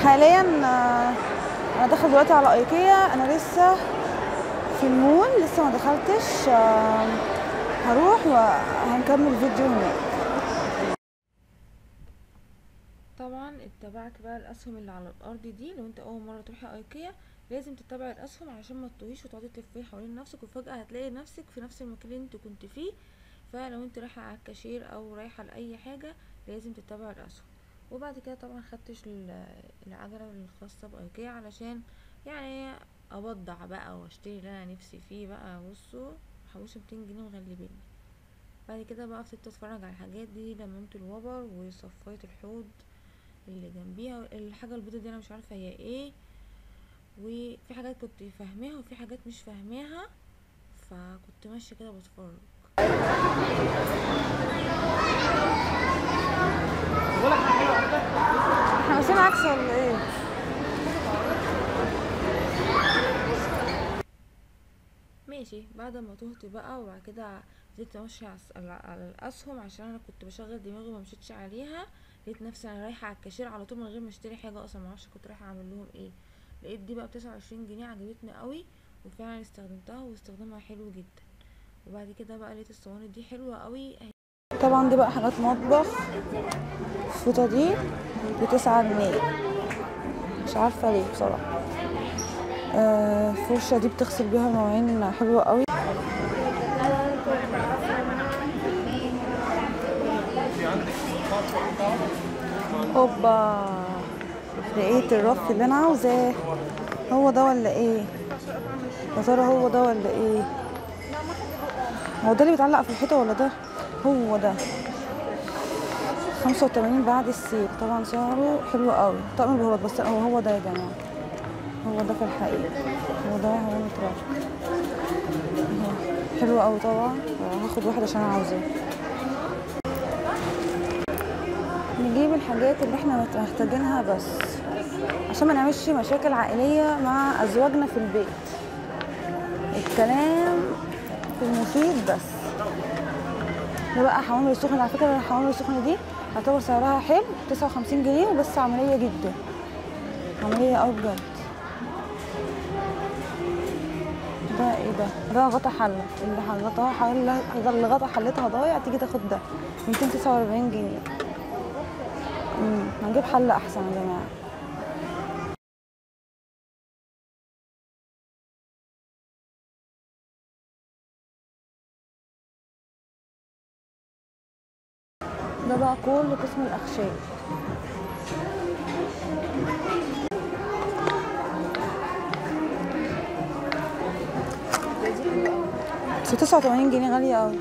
حاليا آه، انا داخل دلوقتي على ايكيا انا لسه في المول لسه ما دخلتش آه، هروح وهنكمل فيديو هناك طبعا اتبعت بقى الاسهم اللي على الارض دي لو انت اول مره تروحي ايكيا لازم تتبع الاسهم علشان ما تتوهيش وتقعدي تلفي حوالين نفسك وفجاه هتلاقي نفسك في نفس المكان اللي انت كنت فيه فلو انت رايحه على الكاشير او رايحه لاي حاجه لازم تتبع الاسهم وبعد كده طبعا خدتش ال- العجله الخاصه بايكيا علشان يعني ابضع بقى واشتري اللي انا نفسي فيه بقى بصوا حوشي 200 جنيه مغلبيني بعد كده بقى فضلت اتفرج على الحاجات دي لممت الوبر وصفيت الحوض اللي جنبيها الحاجه البيضه دي انا مش عارفه هي ايه وفي حاجات كنت فاهماها وفي حاجات مش فاهماها فكنت ماشيه كده بتفرج احنا ماشيين عكس ولا ايه ماشي بعد ما تهت بقى وبعد كده فضلت ماشيه على الس- على على الاسهم عشان انا كنت بشغل دماغي وما مشيتش عليها لقيت نفسي انا رايحه على الكاشير على طول من غير ما اشتري حاجه اصلا ما اعرفش كنت رايحه اعمل لهم ايه لقيت دي بقى بتسعة وعشرين جنيه عجبتني قوي وفعلا استخدمتها واستخدامها حلو جدا وبعد كده بقى لقيت الصواني دي حلوه قوي طبعا دي بقى حاجات مطبخ الفوطه دي بتسعة جنيه مش عارفه ليه بصراحه آه، الفرشه دي بتغسل بيها المواعين حلوه قوي اوبا لقيت الرف اللي انا عاوزاه هو ده ولا ايه يا ترى هو ده ولا ايه هو ده اللي بيتعلق في الحيطه ولا ده هو ده خمسة وتمانين بعد السيل طبعا سعره حلو قوي طقم البهارات بس هو هو ده يا جماعة هو ده في الحقيقة هو ده هو مترف حلو قوي طبعا هاخد واحد عشان انا عاوزاه نجيب الحاجات اللي احنا محتاجينها بس عشان ما نعملش مشاكل عائلية مع ازواجنا في البيت الكلام في المفيد بس ده بقى حوامل السخن على فكرة الحوامل السخن دي يعتبر سعرها حلو تسعة وخمسين جنيه وبس عملية جدا عملية أوي بجد ده ايه ده؟ ده غطا حلة اللي غطاها حلة اللي غطا حلتها ضايع تيجي تاخد ده ميتين تسعة وأربعين جنيه امم هنجيب حلة أحسن يا جماعة ده بقى كل قسم الأخشاب بس تسعة وتمانين جنيه غالية أوي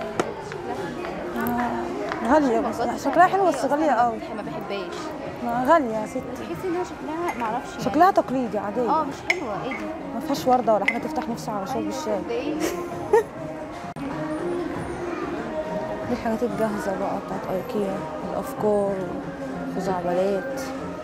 آه، غالية بس شكلها حلو بس غالية أوي ما بحبهاش ما غالية يا ستي تحسي انها شكلها معرفش يعني. شكلها تقليدي عادية اه مش حلوه ايه دي ما فيهاش وردة ولا حاجة تفتح نفسي على شرب الشاي ده ايه دي الحاجات الجاهزة بقى بتاعت ايكيا الأفكار والخزعبلات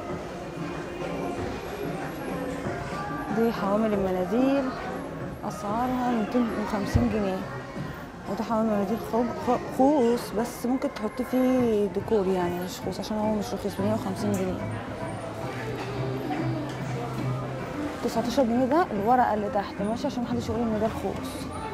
دي حوامل المناديل أسعارها 250 جنيه وده حوامل مناديل خو- خو- خوص بس ممكن تحطي فيه ديكور يعني مش خوص عشان هو مش رخيص 150 جنيه 19 جنيه ده الورقة اللي تحت ماشي عشان محدش يقول ان ده الخوص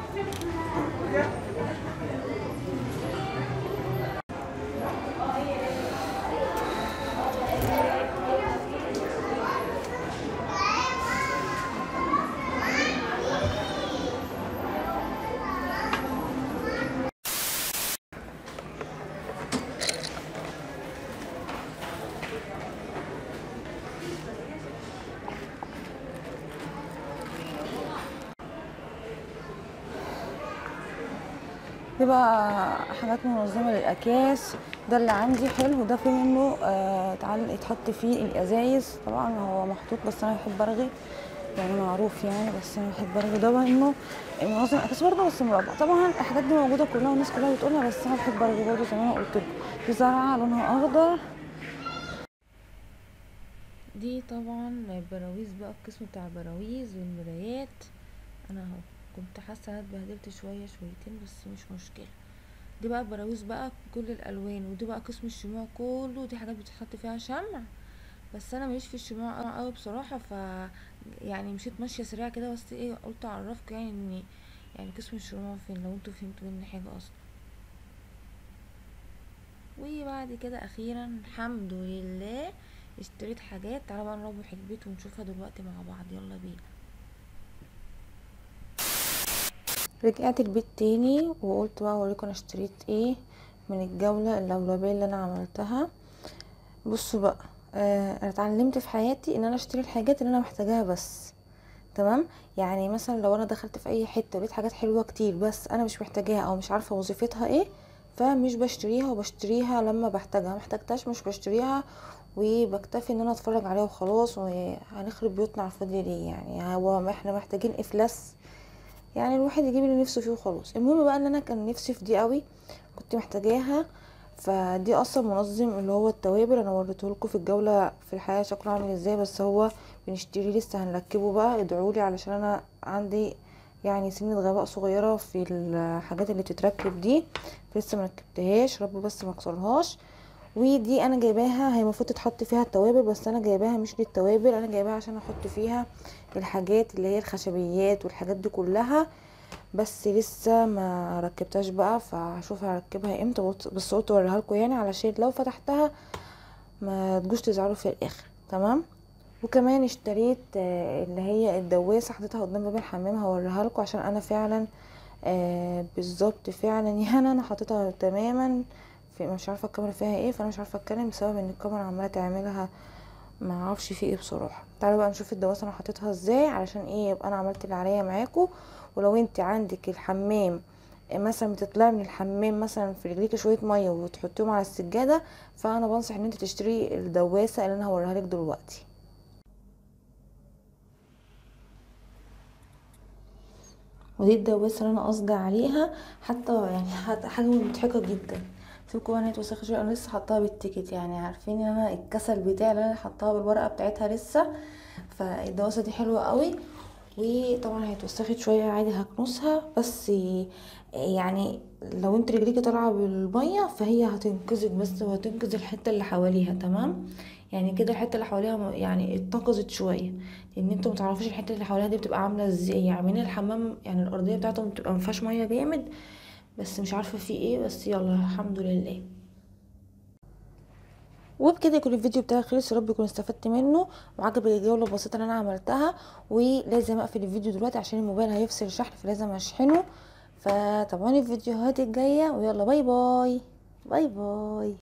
دي بقى حاجات منظمة للأكياس ده اللي عندي حلو وده في منه آه تعال يتحط فيه الأزايز طبعا هو محطوط بس أنا بحب أرغي يعني معروف يعني بس أنا بحب أرغي ده بقى إنه منظم الأكياس برضه بس مربع طبعا الحاجات دي موجودة كلها والناس كلها بتقولها بس أنا بحب أرغي برضه زي ما أنا قلت لكم في زرعة لونها أخضر دي طبعا براويز بقى القسم بتاع البراويز والمرايات انا اهو كنت حاسه انا اتبهدلت شويه شويتين بس مش مشكله دي بقى براويز بقى كل الالوان ودي بقى قسم الشموع كله دي حاجات بتتحط فيها شمع بس انا ماليش في الشموع قوي بصراحه ف يعني مشيت ماشيه سريعه كده بس ايه قلت اعرفكم يعني ان يعني قسم الشموع فين لو انتوا فهمتوا مني حاجه اصلا وبعد كده اخيرا الحمد لله اشتريت حاجات تعالى بقى نروح البيت ونشوفها دلوقتي مع بعض يلا بينا رجعت البيت تاني وقلت بقى اوريكم انا اشتريت ايه من الجولة اللولبية اللي انا عملتها بصوا بقى آه انا اتعلمت في حياتي ان انا اشتري الحاجات اللي انا محتاجاها بس تمام يعني مثلا لو انا دخلت في اي حته لقيت حاجات حلوه كتير بس انا مش محتاجاها او مش عارفه وظيفتها ايه فمش بشتريها وبشتريها لما بحتاجها محتاجتهاش مش بشتريها وبكتفي ان انا اتفرج عليها وخلاص وهنخرب بيوتنا على الفاضي ليه يعني هو احنا محتاجين افلاس يعني الواحد يجيب اللي نفسه فيه وخلاص المهم بقى ان انا كان نفسي في دي قوي كنت محتاجاها فدي اصلا منظم اللي هو التوابل انا وريته لكم في الجوله في الحياه شكله عامل ازاي بس هو بنشتري لسه هنركبه بقى ادعولي علشان انا عندي يعني سنة غباء صغيرة في الحاجات اللي بتتركب دي لسه مركبتهاش رب بس ما اكسرهاش ودي انا جايباها هي المفروض تتحط فيها التوابل بس انا جايباها مش للتوابل انا جايباها عشان احط فيها الحاجات اللي هي الخشبيات والحاجات دي كلها بس لسه ما ركبتهاش بقى فهشوف هركبها امتى بس قلت اوريها لكم يعني علشان لو فتحتها ما تجوش تزعلوا في الاخر تمام وكمان اشتريت آه، اللي هي الدواسه حطيتها قدام باب الحمام هوريها لكم عشان انا فعلا آه بالظبط فعلا يعني انا حطيتها تماما في مش عارفه الكاميرا فيها ايه فانا مش عارفه اتكلم بسبب ان الكاميرا عماله تعملها ما اعرفش في ايه بصراحه تعالوا بقى نشوف الدواسه انا حطيتها ازاي علشان ايه يبقى انا عملت اللي عليا معاكم ولو انت عندك الحمام مثلا بتطلعي من الحمام مثلا في رجليك شويه ميه وتحطيهم على السجاده فانا بنصح ان انت تشتري الدواسه اللي انا هوريها لك دلوقتي ودي الدواسه اللي انا قصدي عليها حتى يعني حتى حاجه مضحكه جدا سيبكوا بقى ان هي توسخه شويه انا لسه حطاها بالتيكت يعني عارفين ان انا الكسل بتاعي اللي انا حطاها بالورقه بتاعتها لسه فالدواسه دي حلوه قوي وطبعا هي اتوسخت شويه عادي هكنسها بس يعني لو انت رجليكي طالعه بالميه فهي هتنقذك بس وهتنقذ الحته اللي حواليها تمام يعني كده الحته اللي حواليها يعني اتنقذت شويه لان انتوا متعرفوش الحته اللي حواليها دي بتبقى عامله ازاي يعني من الحمام يعني الارضيه بتاعتهم بتبقى مفيهاش ميه جامد بس مش عارفه في ايه بس يلا الحمد لله وبكده يكون الفيديو بتاعي خلص يا رب يكون استفدت منه وعجبك الجوله البسيطه اللي انا عملتها ولازم اقفل الفيديو دلوقتي عشان الموبايل هيفصل شحن فلازم اشحنه فتابعوني الفيديوهات الجايه ويلا باي باي باي باي